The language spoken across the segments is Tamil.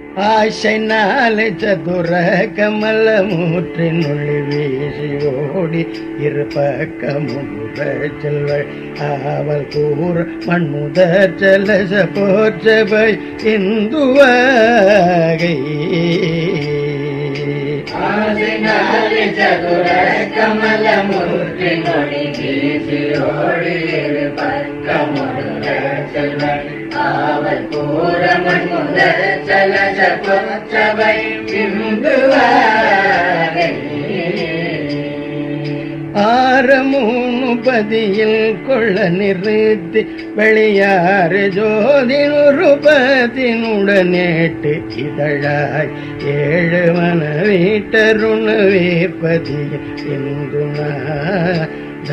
ஆசை நாளை சதுர கமல மூற்றின் ஒளி வீசி ஓடி இருபக்கமுற செல்வள் ஆவல் கூற மண்முதற் செலச போற்றவை இந்துவகை ஆசினாலி சதுர கமல மூர்த்தி மொழி வீசியோடி இரு பக்கமுடுக செல்வன் ஆவல் கூறமன் முதல் சலச பொச்சவை பிந்துவாகை ஆரமூணு பதியில் கொள்ள நிறுத்தி வெளியாறு ஜோதி நுறுபதினுடனேட்டு இதழாய் ஏழு மன வீட்டருண வேப்பதியில் இந்து நாத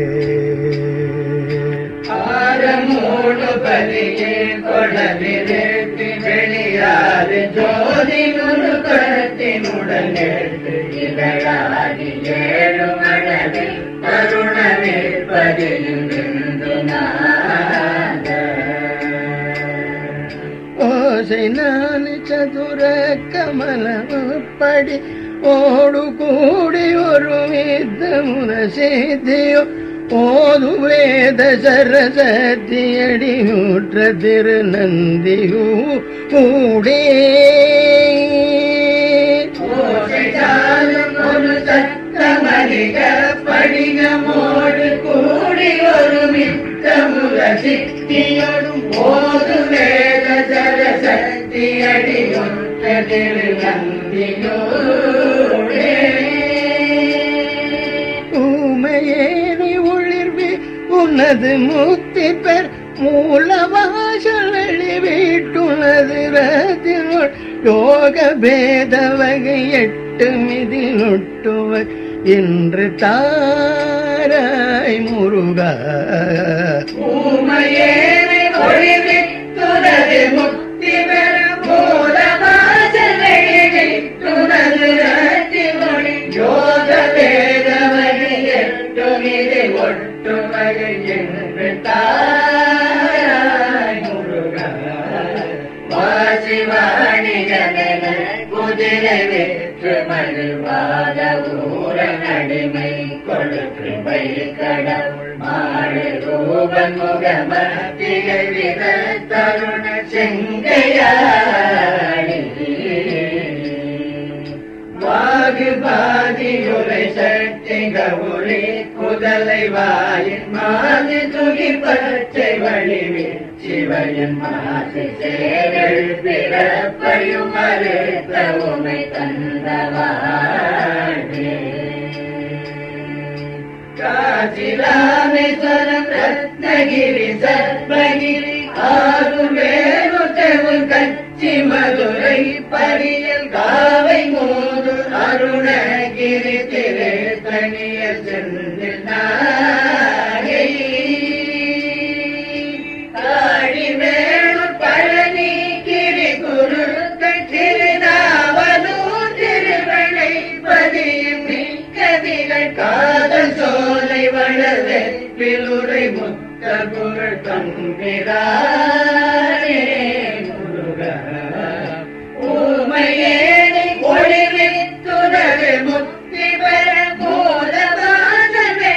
ஆரமூடு பதியே கொடலிருத்தி வெளியாது ஜோதி நுணுக்கத்தினுடன் எடுத்து இதழாடி ஏழு மனதில் கருண நிற்பதில் நின்று நாத ஓசை நாலு சதுர கமலப்படி ஓடு கூடி ஒரு வித்த முன செய்தியோ ஓது வேத சரசத்தியடி ஊற்ற திருநந்தியூ கூடே ஓசையாலும் ஒரு சத்தமதிக படிகமோடு கூடி ஒரு மித்தமுக சித்தியோடும் ஓது வேத சரசக்தி அடியொற்ற திருநந்தியோடே ஊமையேறி ஒளிர்வி உனது முக்தி பெர் மூலவாசலி வீட்டுனது ரதினுள் யோக பேத வகை எட்டு மிதில் ஒட்டுவ இன்று தாராய் முருகா ஊமையேறி ஒளிவித்துனது முக்தி பெற மூலவாசலித்துனது ரத்தி மொழி யோக வேத வகை எட்டு நிதி ஒட்டு வகை என்று தாராய் முருகா வாசிவாணி ஜனன குதிரை வெற்று மகிழ்வாத ஊர நடிமை கொடுத்து பை கடவுள் மாடு ரூபன் முகமத்திகை வித தருண செங்கையாடி வாகு பாதி உரை சக்தி கவுளி குதலை வாயின் மாது துகி பச்சை வழிவி சிவயன் மாசு சேரல் பிறப்பையும் மறுத்த உமை தந்தவாழே காசிராமேஸ்வரம் ரத்னகிரி சத்மகிரி ஆறு வேறு தெவுள் கச்சி மதுரை பரியல் காவை மூது அருணகிரி திரு தனியல் செந்தில் நாகை காடி வேணு பழனி கிரி குருக்கள் திருநாவலூர் திருவளை பதியும் மிக்கதிகள் காதல் சோலை வளர்வெற்பிலுரை முத்த புகழ் தம்பிரானே முருகா ஊமையேனை ஒளிவித்துணரு முக்தி பெற போதவாத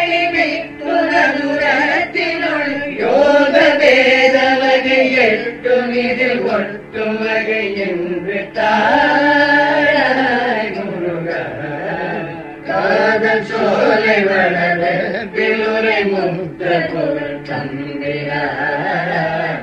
வெளிவித்துணருரத்தினுள் யோக வேத வகை எட்டும் இதில் ஒட்டும் வகை என்று தாராய் முருகா காதல் சோலை வளர பிலுரை முத்த புகழ் தம்பிரானே